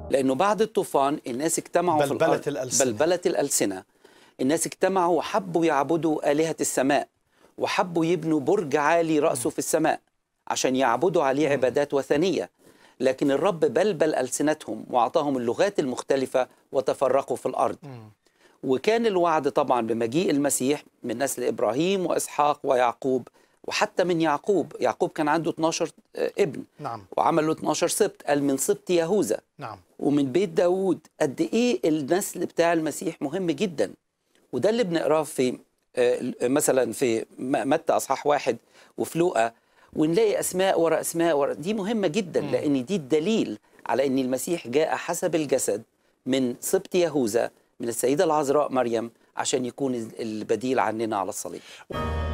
لانه بعد الطوفان الناس اجتمعوا في بلبلة الأرض الألسنة. بلبله الالسنه الناس اجتمعوا وحبوا يعبدوا الهه السماء وحبوا يبنوا برج عالي راسه في السماء عشان يعبدوا عليه عبادات وثنيه لكن الرب بلبل السنتهم واعطاهم اللغات المختلفه وتفرقوا في الارض وكان الوعد طبعا بمجيء المسيح من نسل ابراهيم واسحاق ويعقوب وحتى من يعقوب يعقوب كان عنده 12 ابن نعم وعمل له 12 سبط قال من سبط يهوذا نعم ومن بيت داوود قد ايه النسل بتاع المسيح مهم جدا وده اللي بنقراه في آه، مثلا في م- متى اصحاح واحد وفي لوقا ونلاقي اسماء ورا اسماء ورا دي مهمه جدا لان دي الدليل على ان المسيح جاء حسب الجسد من سبط يهوذا من السيده العذراء مريم عشان يكون البديل عننا على الصليب